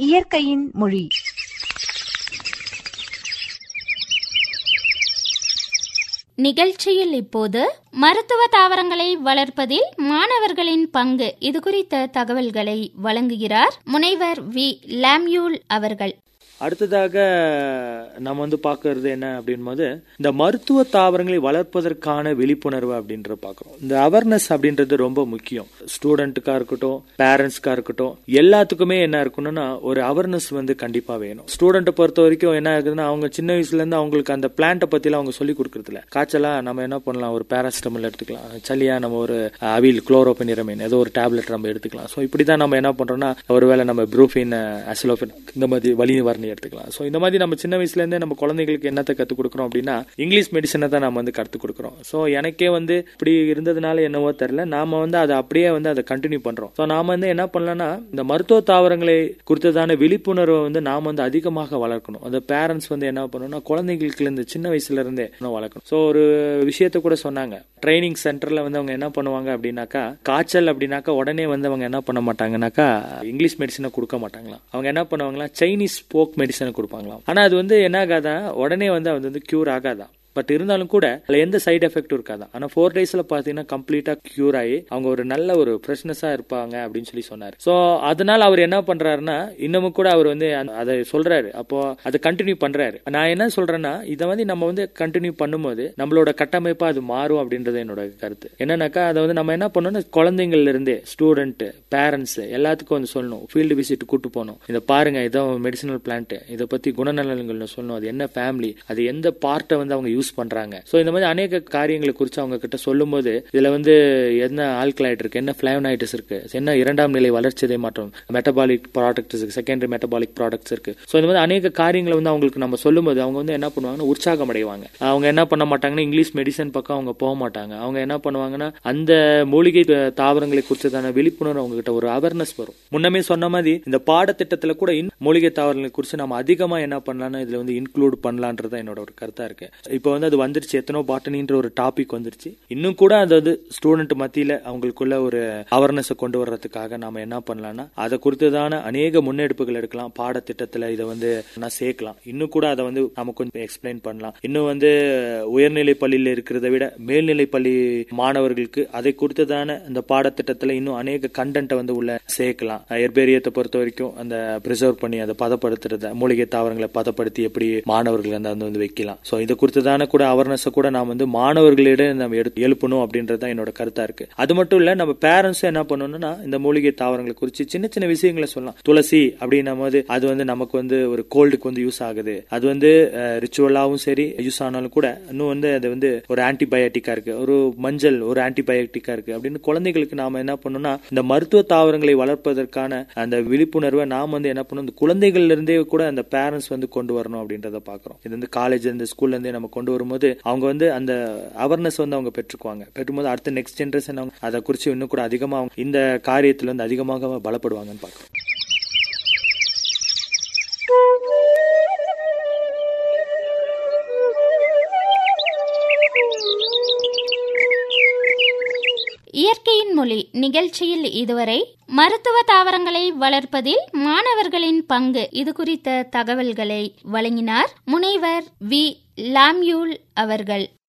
இயற்கையின் மொழி நிகழ்ச்சியில் இப்போது மருத்துவ தாவரங்களை வளர்ப்பதில் மாணவர்களின் பங்கு இது குறித்த தகவல்களை வழங்குகிறார் முனைவர் வி லாம்யூல் அவர்கள் அடுத்ததாக நம்ம வந்து பார்க்கறது என்ன அப்படின் போது இந்த மருத்துவ தாவரங்களை வளர்ப்பதற்கான விழிப்புணர்வு அப்படின்ற பார்க்குறோம் இந்த அவேர்னஸ் அப்படின்றது ரொம்ப முக்கியம் ஸ்டூடெண்ட்டுக்கா இருக்கட்டும் பேரண்ட்ஸ்க்கா இருக்கட்டும் எல்லாத்துக்குமே என்ன இருக்கணும்னா ஒரு அவேர்னஸ் வந்து கண்டிப்பா வேணும் ஸ்டூடெண்ட்டை பொறுத்த வரைக்கும் என்ன ஆகுதுன்னா அவங்க சின்ன வயசுல இருந்து அவங்களுக்கு அந்த பிளான்ட்டை பத்திலாம் அவங்க சொல்லி கொடுக்கறதில்ல காய்ச்சலா நம்ம என்ன பண்ணலாம் ஒரு பேராசிட்டமல் எடுத்துக்கலாம் சளியா நம்ம ஒரு அவில் குளோரோபெனிரமின் ஏதோ ஒரு டேப்லெட் நம்ம எடுத்துக்கலாம் ஸோ இப்படிதான் நம்ம என்ன பண்றோம்னா ஒருவேளை நம்ம ப்ரூஃபின் அசிலோஃபின் இந்த மாதிரி வலி வரணி எடுத்துக்கலாம் ஸோ இந்த மாதிரி நம்ம சின்ன வயசுல இருந்தே நம்ம குழந்தைங்களுக்கு என்னத்தை கற்றுக் கொடுக்குறோம் அப்படின்னா இங்கிலீஷ் மெடிசனை தான் நம்ம வந்து கற்றுக் கொடுக்குறோம் ஸோ எனக்கே வந்து இப்படி இருந்ததுனால என்னவோ தெரியல நாம வந்து அதை அப்படியே வந்து அதை கண்டினியூ பண்றோம் ஸோ நாம வந்து என்ன பண்ணலாம்னா இந்த மருத்துவ தாவரங்களை குறித்ததான விழிப்புணர்வை வந்து நாம வந்து அதிகமாக வளர்க்கணும் அந்த பேரண்ட்ஸ் வந்து என்ன பண்ணணும்னா குழந்தைங்களுக்கு இந்த சின்ன வயசுல இருந்தே வளர்க்கணும் ஸோ ஒரு விஷயத்த கூட சொன்னாங்க ட்ரைனிங் சென்டர்ல வந்து அவங்க என்ன பண்ணுவாங்க அப்படின்னாக்கா காய்ச்சல் அப்படின்னாக்கா உடனே வந்து அவங்க என்ன பண்ண மாட்டாங்கன்னாக்கா இங்கிலீஷ் மெடிசனை கொடுக்க மாட்டாங்களாம் அவங்க என்ன பண்ணுவாங்களா சைனீஸ் போக் மெடிசனை கொடுப்பாங்களாம் ஆனா அது வந்து என்ன ஆகாதான் உடனே வந்து அது வந்து கியூர் ஆகாதான் பட் இருந்தாலும் கூட அதுல எந்த சைடு எஃபெக்டும் இருக்காது ஆனா ஃபோர் டேஸ்ல பாத்தீங்கன்னா கம்ப்ளீட்டா கியூர் ஆகி அவங்க ஒரு நல்ல ஒரு ஃப்ரெஷ்னஸா இருப்பாங்க அப்படின்னு சொல்லி சொன்னாரு சோ அதனால அவர் என்ன பண்றாருன்னா இன்னமும் கூட அவர் வந்து அதை சொல்றாரு அப்போ அதை கண்டினியூ பண்றாரு நான் என்ன சொல்றேன்னா இதை வந்து நம்ம வந்து கண்டினியூ பண்ணும்போது நம்மளோட கட்டமைப்பா அது மாறும் அப்படின்றது என்னோட கருத்து என்னன்னாக்கா அதை வந்து நம்ம என்ன பண்ணணும் குழந்தைங்கள்ல இருந்தே ஸ்டூடெண்ட் பேரண்ட்ஸ் எல்லாத்துக்கும் வந்து சொல்லணும் ஃபீல்டு விசிட் கூட்டு போகணும் இதை பாருங்க இதை மெடிசினல் பிளான்ட் இதை பத்தி குணநலன்கள் சொல்லணும் அது என்ன ஃபேமிலி அது எந்த பார்ட்டை வந்து அவங்க யூஸ் பண்றாங்க சோ இந்த மாதிரி அநேக காரியங்களை குறித்து அவங்க கிட்ட சொல்லும் போது இதுல வந்து என்ன ஆல்கலைட் இருக்கு என்ன பிளேவனைட்டிஸ் இருக்கு என்ன இரண்டாம் நிலை வளர்ச்சிதை மாற்றம் மெட்டபாலிக் ப்ராடக்ட்ஸ் இருக்கு செகண்டரி மெட்டபாலிக் ப்ராடக்ட்ஸ் இருக்கு சோ இந்த மாதிரி அநேக காரியங்களை வந்து அவங்களுக்கு நம்ம சொல்லும் போது அவங்க வந்து என்ன பண்ணுவாங்கன்னா உற்சாகம் அடைவாங்க அவங்க என்ன பண்ண மாட்டாங்கன்னா இங்கிலீஷ் மெடிசன் பக்கம் அவங்க போக மாட்டாங்க அவங்க என்ன பண்ணுவாங்கன்னா அந்த மூலிகை தாவரங்களை குறித்ததான விழிப்புணர்வு அவங்க கிட்ட ஒரு அவேர்னஸ் வரும் முன்னமே சொன்ன மாதிரி இந்த பாடத்திட்டத்துல கூட மூலிகை தாவரங்களை குறித்து நம்ம அதிகமா என்ன பண்ணலாம்னு இதுல வந்து இன்க்ளூட் பண்ணலான்றது என்னோட ஒரு கருத்தா இருக்கு இப்போ வந்து அது வந்துருச்சு எத்தனோ பாட்டனின்ற ஒரு டாபிக் வந்துருச்சு இன்னும் கூட அதாவது ஸ்டூடெண்ட் மத்தியில அவங்களுக்குள்ள ஒரு அவேர்னஸ் கொண்டு வர்றதுக்காக நாம என்ன பண்ணலாம்னா அதை குறித்ததான அநேக முன்னெடுப்புகள் எடுக்கலாம் பாடத்திட்டத்துல இதை வந்து சேர்க்கலாம் இன்னும் கூட அதை வந்து நம்ம கொஞ்சம் எக்ஸ்பிளைன் பண்ணலாம் இன்னும் வந்து உயர்நிலை பள்ளியில இருக்கிறத விட மேல்நிலை பள்ளி மாணவர்களுக்கு அதை குறித்ததான அந்த பாடத்திட்டத்துல இன்னும் அநேக கண்டென்ட்டை வந்து உள்ள சேர்க்கலாம் எர்பேரியத்தை பொறுத்த வரைக்கும் அந்த ப்ரிசர்வ் பண்ணி அதை பதப்படுத்துறத மூலிகை தாவரங்களை பதப்படுத்தி எப்படி மாணவர்கள் அந்த வந்து வைக்கலாம் ஸோ இது குறித்ததான கூட அவேர்னஸ் கூட நாம் வந்து மாணவர்களிடம் நம்ம எடுத்து எழுப்பணும் அப்படின்றது என்னோட கருத்தா இருக்கு அது மட்டும் இல்ல நம்ம பேரண்ட்ஸும் என்ன பண்ணணும்னா இந்த மூலிகை தாவரங்களை குறித்து சின்ன சின்ன விஷயங்களை சொல்லலாம் துளசி அப்படின்னும் போது அது வந்து நமக்கு வந்து ஒரு கோல்டுக்கு வந்து யூஸ் ஆகுது அது வந்து ரிச்சுவலாவும் சரி யூஸ் ஆனாலும் கூட இன்னும் வந்து அது வந்து ஒரு ஆன்டிபயோட்டிக்கா இருக்கு ஒரு மஞ்சள் ஒரு ஆன்டிபயோட்டிக்கா இருக்கு அப்படின்னு குழந்தைகளுக்கு நாம என்ன பண்ணணும்னா இந்த மருத்துவ தாவரங்களை வளர்ப்பதற்கான அந்த விழிப்புணர்வை நாம் வந்து என்ன பண்ணணும் இந்த குழந்தைகள்ல இருந்தே கூட அந்த பேரண்ட்ஸ் வந்து கொண்டு வரணும் அப்படின்றத பாக்குறோம் இது வந்து காலேஜ் இந்த ஸ்கூல்ல இருந்தே நம்ம கொண்டு வரும்போது அவங்க வந்து அந்த அவேர்னஸ் வந்து அவங்க பெற்றுக்குவாங்க பெற்றும்போது அடுத்த நெக்ஸ்ட் ஜென்ரேஷன் அவங்க அதை குறித்து இன்னும் கூட அதிகமாக இந்த காரியத்தில் வந்து அதிகமாக பலப்படுவாங்கன்னு பார்க்குறோம் இயற்கையின் மொழி நிகழ்ச்சியில் இதுவரை மருத்துவ தாவரங்களை வளர்ப்பதில் மாணவர்களின் பங்கு இது குறித்த தகவல்களை வழங்கினார் முனைவர் வி லாம்யூல் அவர்கள்